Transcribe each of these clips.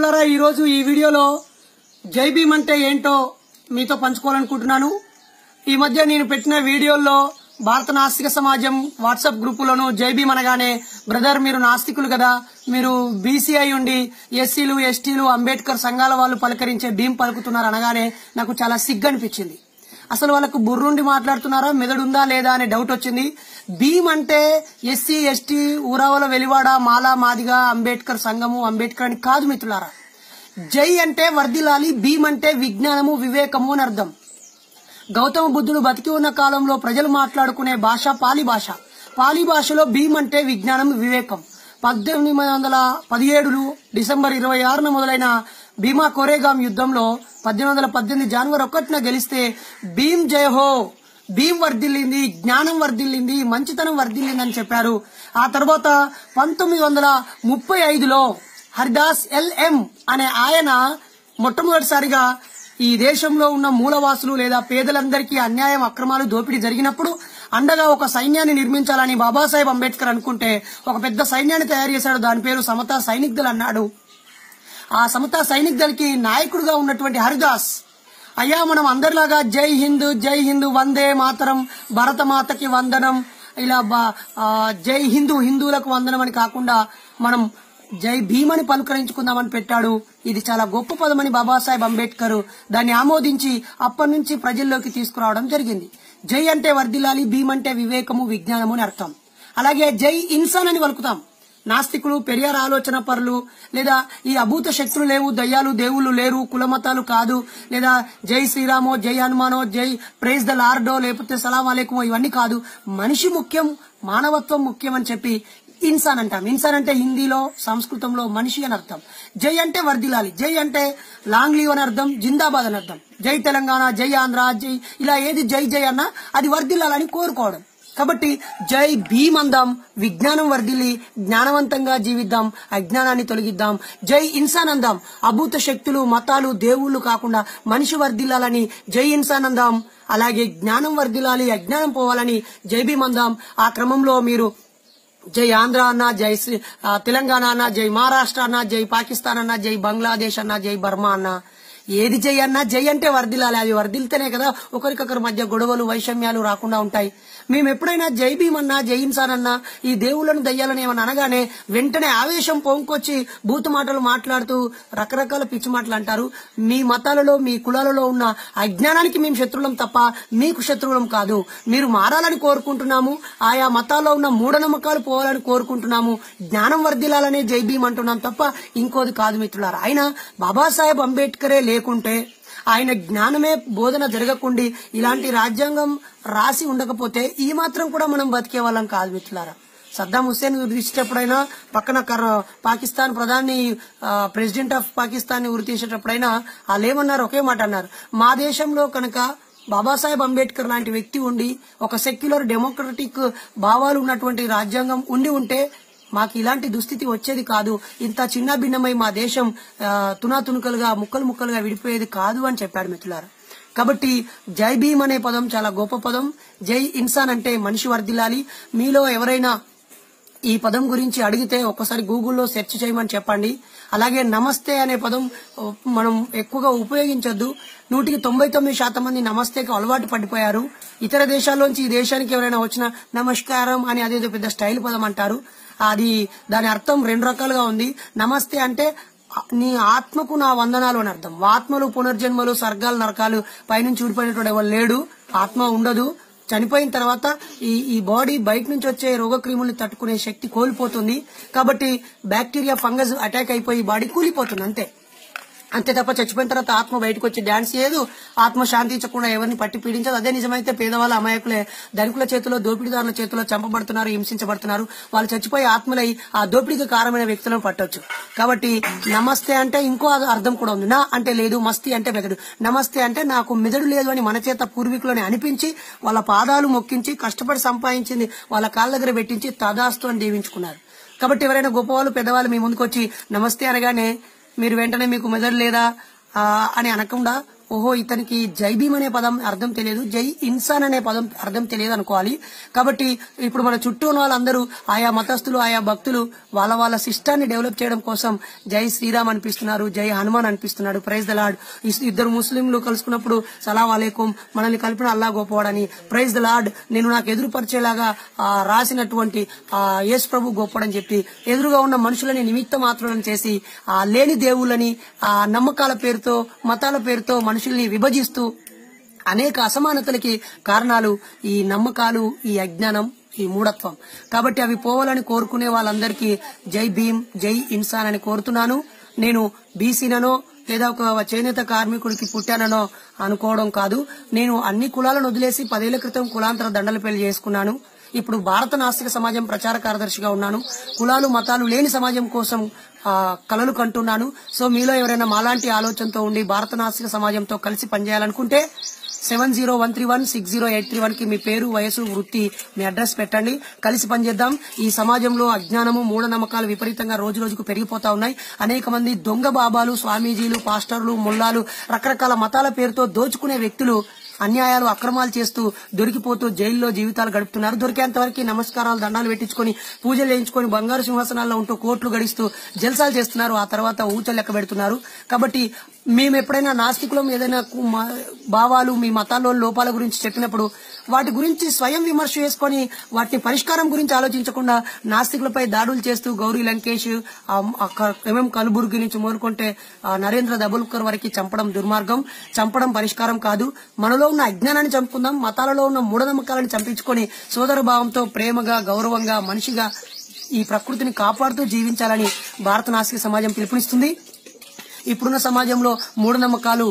మిత్రులారా ఈరోజు ఈ వీడియోలో జై భీమ్ అంటే ఏంటో మీతో పంచుకోవాలనుకుంటున్నాను ఈ మధ్య నేను పెట్టిన వీడియోల్లో భారత నాస్తిక సమాజం వాట్సాప్ గ్రూపులోను జై భీమ్ అనగానే బ్రదర్ మీరు నాస్తికులు కదా మీరు బీసీ అయి ఉండి ఎస్సీలు ఎస్టీలు అంబేద్కర్ సంఘాల వాళ్ళు పలకరించే భీమ్ పలుకుతున్నారు అనగానే నాకు చాలా సిగ్గు అనిపించింది అసలు వాళ్ళకు బుర్రుండి మాట్లాడుతున్నారా మెదడుందా లేదా అనే డౌట్ వచ్చింది భీమ్ అంటే ఎస్సీ ఎస్టీ ఊరావల వెలివాడ మాలా మాదిగా అంబేద్కర్ సంఘము అంబేద్కర్ అని కాదు మిత్రులారా జై అంటే వర్దిలాలి భీమ్ అంటే విజ్ఞానము వివేకము అని అర్థం గౌతమ బుద్ధుడు బతికి ఉన్న కాలంలో ప్రజలు మాట్లాడుకునే భాష పాలి భాష పాలి భాషలో భీమ్ అంటే విజ్ఞానం వివేకం పద్దెనిమిది వందల పదిహేడులు డిసెంబర్ ఇరవై ఆరున మొదలైన భీమా కోరేగాం యుద్ధంలో పద్దెనిమిది వందల పద్దెనిమిది జనవరి ఒకటిన గెలిస్తే భీమ్ జయ హో భీమ్ వర్ధిల్లింది జ్ఞానం వర్ధిల్లింది మంచితనం వర్ధిల్లింది అని చెప్పారు ఆ తర్వాత పంతొమ్మిది వందల ముప్పై ఐదులో హరిదాస్ ఎల్ఎం అనే ఆయన మొట్టమొదటిసారిగా ఈ దేశంలో ఉన్న మూలవాసులు లేదా పేదలందరికీ అన్యాయం అక్రమాలు దోపిడీ జరిగినప్పుడు అండగా ఒక సైన్యాన్ని నిర్మించాలని బాబాసాహెబ్ అంబేద్కర్ అనుకుంటే ఒక పెద్ద సైన్యాన్ని తయారు చేశాడు దాని పేరు సమతా సైనిక్ దళ్ అన్నాడు ఆ సమతా సైనిక్ దళకి నాయకుడిగా ఉన్నటువంటి హరిదాస్ అయ్యా మనం అందరిలాగా జై హింద్ జై హింద్ వందే మాతరం భరతమాతకి వందనం ఇలా బా- ఆ, జై హిందూ హిందువులకు వందనం అని కాకుండా మనం జై భీమని పలుకరించుకుందామని పెట్టాడు ఇది చాలా గొప్ప పదమని బాబాసాహెబ్ అంబేద్కర్ దాన్ని ఆమోదించి అప్పటి నుంచి ప్రజల్లోకి తీసుకురావడం జరిగింది జై అంటే వర్దిలాలి భీమ్ అంటే వివేకము విజ్ఞానము అని అర్థం అలాగే జై ఇన్సాన్ అని పలుకుతాం నాస్తికులు పెరియార్ ఆలోచన పరులు లేదా ఈ అభూత శక్తులు లేవు దయ్యాలు దేవుళ్ళు లేరు కులమతాలు కాదు లేదా జై శ్రీరామో జై హనుమానో జై ప్రైజ్ ద లార్డో లేకపోతే సలాం అలేకుమో ఇవన్నీ కాదు మనిషి ముఖ్యం మానవత్వం ముఖ్యం అని చెప్పి ఇన్సాన్ అంటాం ఇన్సాన్ అంటే హిందీలో సంస్కృతంలో మనిషి అని అర్థం జై అంటే వర్దిలాలి జై అంటే లాంగ్ లీవ్ అని అర్థం జిందాబాద్ అని అర్థం జై తెలంగాణ జై ఆంధ్ర జై ఇలా ఏది జై జై అన్నా అది వర్దిల్లాలని కోరుకోవడం కాబట్టి జై భీమ్ అందాం విజ్ఞానం వర్ధిల్లి జ్ఞానవంతంగా జీవిద్దాం అజ్ఞానాన్ని తొలగిద్దాం జై ఇన్సాన్ అందాం అభూత శక్తులు మతాలు దేవుళ్ళు కాకుండా మనిషి వర్ధిల్లాలని జై ఇన్సాన్ అందాం అలాగే జ్ఞానం వర్ధిల్లాలి అజ్ఞానం పోవాలని జై భీమ్ అందాం ఆ క్రమంలో మీరు జై ఆంధ్ర అన్న జై శ్రీ- ఆ, తెలంగాణ అన్న జై మహారాష్ట్ర అన్న జై పాకిస్తాన్ అన్న జై బంగ్లాదేశ్ అన్న జై బర్మా అన్న ఏది జై అన్నా జై అంటే వర్దిలాలి అది వర్దిల్తేనే కదా ఒకరికొకరి మధ్య గొడవలు వైషమ్యాలు రాకుండా ఉంటాయి మేము ఎప్పుడైనా జై భీమ్ అన్నా జై ఇన్సాన్ అన్నా ఈ దేవుళ్ళను దయ్యాలని ఏమన్నా అనగానే వెంటనే ఆవేశం పొంకొచ్చి బూతు మాటలు మాట్లాడుతూ రకరకాల పిచ్చి మాటలు అంటారు మీ మతాలలో మీ కులాలలో ఉన్న అజ్ఞానానికి మేము శత్రువులం తప్ప మీకు శత్రువులం కాదు మీరు మారాలని కోరుకుంటున్నాము ఆయా మతాల్లో ఉన్న మూఢనమ్మకాలు పోవాలని కోరుకుంటున్నాము జ్ఞానం వర్ధిల్లాలనే జై భీమ్ అంటున్నాం తప్ప ఇంకోది కాదు మిత్రులారా ఆయన బాబాసాహెబ్ అంబేద్కరే లేకుంటే ఆయన జ్ఞానమే బోధన జరగకుండి ఇలాంటి రాజ్యాంగం రాసి ఉండకపోతే ఈ మాత్రం కూడా మనం బతికే వాళ్ళం కాదు మిత్రులారా సద్దాం హుస్సేన్ ఉరిచేటప్పుడైనా పక్కన కర్- పాకిస్తాన్ ప్రధాని ఆ, ప్రెసిడెంట్ ఆఫ్ పాకిస్తాన్ ని ఉరి తీసేటప్పుడైనా వాళ్ళు ఏమన్నారు ఒకే మాట అన్నారు మా దేశంలో కనుక బాబాసాహెబ్ అంబేద్కర్ లాంటి వ్యక్తి ఉండి ఒక సెక్యులర్ డెమోక్రటిక్ భావాలు ఉన్నటువంటి రాజ్యాంగం ఉండి ఉంటే మాకు ఇలాంటి దుస్థితి వచ్చేది కాదు ఇంత చిన్న భిన్నమై మా దేశం ఆ, తునాతునుకలుగా ముక్కలు ముక్కలుగా విడిపోయేది కాదు అని చెప్పాడు మిత్రులారా కాబట్టి జై భీమ్ అనే పదం చాలా గొప్ప పదం జై ఇన్సాన్ అంటే మనిషి వర్దిల్లాలి మీలో ఎవరైనా ఈ పదం గురించి అడిగితే ఒక్కసారి గూగుల్లో సెర్చ్ చేయమని చెప్పండి అలాగే నమస్తే అనే పదం ఓ, మనం ఎక్కువగా ఉపయోగించొద్దు నూటికి తొంభై తొమ్మిది శాతం మంది నమస్తేకి అలవాటు పడిపోయారు ఇతర దేశాల్లోంచి ఈ దేశానికి ఎవరైనా వచ్చినా నమస్కారం అని అదేదో పెద్ద స్టైల్ పదం అంటారు అది దాని అర్థం రెండు రకాలుగా ఉంది నమస్తే అంటే నీ ఆత్మకు నా వందనాలు అని అర్థం ఆత్మలు పునర్జన్మలు స్వర్గాలు నరకాలు పైనుంచి ఊడిపోయినటువంటి ఎవరు లేడు ఆత్మ ఉండదు చనిపోయిన తర్వాత ఈ ఈ బాడీ బయట నుంచి వచ్చే రోగక్రిముల్ని తట్టుకునే శక్తి కోల్పోతుంది కాబట్టి బ్యాక్టీరియా ఫంగస్ అటాక్ అయిపోయి బాడీ కూలిపోతుంది అంతే అంతే తప్ప చచ్చిపోయిన తర్వాత ఆత్మ బయటకు వచ్చి డాన్స్ చేయదు ఆత్మ శాంతించకుండా ఎవరిని పట్టి పీడించదు అదే నిజమైతే పేదవాళ్ళ అమాయకులే ధనికుల చేతిలో దోపిడీదారుల చేతిలో చంపబడుతున్నారు హింసించబడుతున్నారు వాళ్ళు చచ్చిపోయి ఆత్మలై ఆ దోపిడీకి కారణమైన వ్యక్తులను పట్టొచ్చు కాబట్టి నమస్తే అంటే ఇంకో అర్థం కూడా ఉంది నా అంటే లేదు మస్తి అంటే మెదడు నమస్తే అంటే నాకు మెదడు లేదు అని మన చేత పూర్వీకులని అనిపించి వాళ్ళ పాదాలు మొక్కించి కష్టపడి సంపాదించింది వాళ్ళ కాళ్ళ దగ్గర పెట్టించి తదాస్తు అని దీవించుకున్నారు కాబట్టి ఎవరైనా గొప్పవాళ్ళు పెద్దవాళ్ళు మీ ముందుకు వచ్చి నమస్తే అనగానే మీరు వెంటనే మీకు మెదడు లేదా ఆ, అని అనకుండా ఓహో ఇతనికి జై భీమ్ అనే పదం అర్థం తెలియదు జై ఇన్సాన్ అనే పదం అర్థం తెలియదు అనుకోవాలి కాబట్టి ఇప్పుడు మన చుట్టూ ఉన్న వాళ్ళందరూ ఆయా మతస్థులు ఆయా భక్తులు వాళ్ళ వాళ్ళ సిస్టాన్ని డెవలప్ చేయడం కోసం జై శ్రీరామ్ అనిపిస్తున్నారు జై హనుమాన్ అనిపిస్తున్నాడు ప్రైజ్ ద లార్డ్ ఇద్దరు ముస్లింలు కలుసుకున్నప్పుడు సలాం అలేకుం మనల్ని కలిపిన అల్లా గొప్పవాడని ప్రైజ్ ద లార్డ్ నేను నాకు ఎదురుపరిచేలాగా ఆ, రాసినటువంటి ఆ యేసు ప్రభు గొప్పడని చెప్పి ఎదురుగా ఉన్న మనుషులని నిమిత్త మాత్రులను చేసి ఆ లేని దేవుళ్ళని ఆ నమ్మకాల పేరుతో మతాల పేరుతో మనుషుల్ని విభజిస్తూ అనేక అసమానతలకి కారణాలు ఈ నమ్మకాలు ఈ అజ్ఞానం ఈ మూఢత్వం కాబట్టి అవి పోవాలని కోరుకునే వాళ్ళందరికీ జై భీమ్ జై ఇన్సాన్ అని కోరుతున్నాను నేను బీసీననో లేదా ఒక చేనేత కార్మికుడికి పుట్టాననో అనుకోవడం కాదు నేను అన్ని కులాలను వదిలేసి పదేళ్ల క్రితం కులాంతర దండల పెళ్లి చేసుకున్నాను ఇప్పుడు భారత నాస్తిక సమాజం ప్రచార కార్యదర్శిగా ఉన్నాను కులాలు మతాలు లేని సమాజం కోసం ఆ, కలలు కంటున్నాను సో మీలో ఎవరైనా మాలాంటి ఆలోచనతో ఉండి భారత నాస్తిక సమాజంతో కలిసి పనిచేయాలనుకుంటే seven zero one three one six zero eight three one కి మీ పేరు వయసు వృత్తి మీ అడ్రస్ పెట్టండి కలిసి పనిచేద్దాం ఈ సమాజంలో అజ్ఞానము మూఢనమ్మకాలు విపరీతంగా రోజు రోజుకు పెరిగిపోతా ఉన్నాయి అనేక మంది దొంగ బాబాలు స్వామీజీలు పాస్టర్లు ముల్లాలు రకరకాల మతాల పేరుతో దోచుకునే వ్యక్తులు అన్యాయాలు అక్రమాలు చేస్తూ దొరికిపోతూ జైల్లో జీవితాలు గడుపుతున్నారు దొరికేంత వరకు నమస్కారాలు దండాలు పెట్టించుకొని పూజలు చేయించుకొని బంగారు సింహాసనాల్లో ఉంటూ కోట్లు గడిస్తూ జల్సాలు చేస్తున్నారు ఆ తర్వాత ఊచలు లెక్క పెడుతున్నారు కాబట్టి మేము ఎప్పుడైనా నాస్తికులం ఏదైనా కు- మా- భావాలు మీ మతాల్లో లోపాల గురించి చెప్పినప్పుడు వాటి గురించి స్వయం విమర్శ చేసుకొని వాటిని పరిష్కారం గురించి ఆలోచించకుండా నాస్తికులపై దాడులు చేస్తూ గౌరీ లంకేష్ ఆ, ఆ క- ఎంఎం కలుబుర్గి నుంచి మొదలుకుంటే ఆ, నరేంద్ర దబుల్కర్ వరకు చంపడం దుర్మార్గం చంపడం పరిష్కారం కాదు మనలో ఉన్న అజ్ఞానాన్ని చంపుకుందాం మతాలలో ఉన్న మూఢనమ్మకాలను చంపించుకొని సోదర భావంతో ప్రేమగా గౌరవంగా మనిషిగా ఈ ప్రకృతిని కాపాడుతూ జీవించాలని భారత నాస్తిక సమాజం పిలుపునిస్తుంది ఇప్పుడున్న సమాజంలో మూఢనమ్మకాలు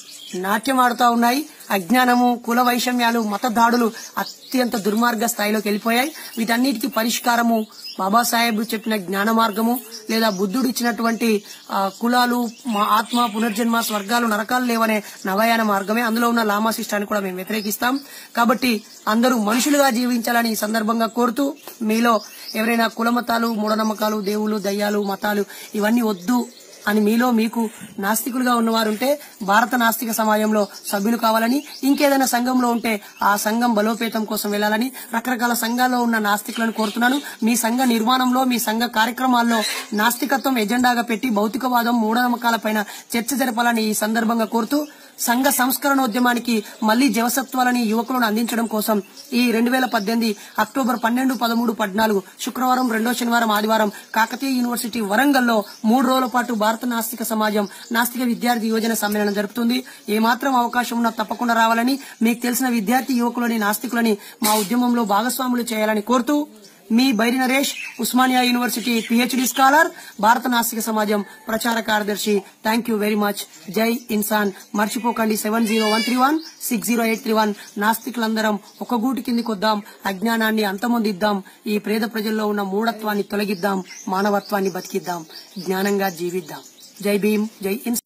నాట్యం ఆడుతా ఉన్నాయి అజ్ఞానము కుల వైషమ్యాలు మత దాడులు అత్యంత దుర్మార్గ స్థాయిలోకి వెళ్ళిపోయాయి వీటన్నిటికీ పరిష్కారము బాబాసాహెబ్ చెప్పిన జ్ఞాన మార్గము లేదా బుద్ధుడు ఇచ్చినటువంటి ఆ, కులాలు మా ఆత్మ పునర్జన్మ స్వర్గాలు నరకాలు లేవనే నవయాన మార్గమే అందులో ఉన్న లామా శిష్టాన్ని కూడా మేము వ్యతిరేకిస్తాం కాబట్టి అందరూ మనుషులుగా జీవించాలని ఈ సందర్భంగా కోరుతూ మీలో ఎవరైనా కులమతాలు మూఢనమ్మకాలు దేవుళ్ళు దయ్యాలు మతాలు ఇవన్నీ వద్దు అని మీలో మీకు నాస్తికులుగా ఉన్నవారుంటే భారత నాస్తిక సమాజంలో సభ్యులు కావాలని ఇంకేదైనా సంఘంలో ఉంటే ఆ సంఘం బలోపేతం కోసం వెళ్లాలని రకరకాల సంఘాల్లో ఉన్న నాస్తికులను కోరుతున్నాను మీ సంఘ నిర్మాణంలో మీ సంఘ కార్యక్రమాల్లో నాస్తికత్వం ఎజెండాగా పెట్టి భౌతికవాదం మూఢనమ్మకాలపైన చర్చ జరపాలని ఈ సందర్భంగా కోరుతూ సంఘ సంస్కరణోద్యమానికి మళ్లీ జవసత్వాలని యువకులను అందించడం కోసం ఈ రెండు వేల పద్దెనిమిది అక్టోబర్ పన్నెండు పదమూడు పద్నాలుగు శుక్రవారం రెండో శనివారం ఆదివారం కాకతీయ యూనివర్సిటీ వరంగల్లో మూడు రోజుల పాటు భారత నాస్తిక సమాజం నాస్తిక విద్యార్థి యువజన సమ్మేళనం జరుపుతుంది ఏమాత్రం అవకాశం ఉన్నా తప్పకుండా రావాలని మీకు తెలిసిన విద్యార్థి యువకులని నాస్తికులని మా ఉద్యమంలో భాగస్వాములు చేయాలని కోరుతూ మీ Bairi Naresh Osmania university PhD scholar భారత నాస్తిక సమాజం ప్రచార కార్యదర్శి థ్యాంక్ యూ వెరీ మచ్ జై ఇన్సాన్ మర్చిపోకండి seven zero one three one six zero eight three one నాస్తికులందరం ఒక గూటి కిందికి వద్దాం అజ్ఞానాన్ని అంతమొందిద్దాం ఈ పేద ప్రజల్లో ఉన్న మూఢత్వాన్ని తొలగిద్దాం మానవత్వాన్ని బతికిద్దాం జ్ఞానంగా జీవిద్దాం జై భీమ్ జై ఇన్సాన్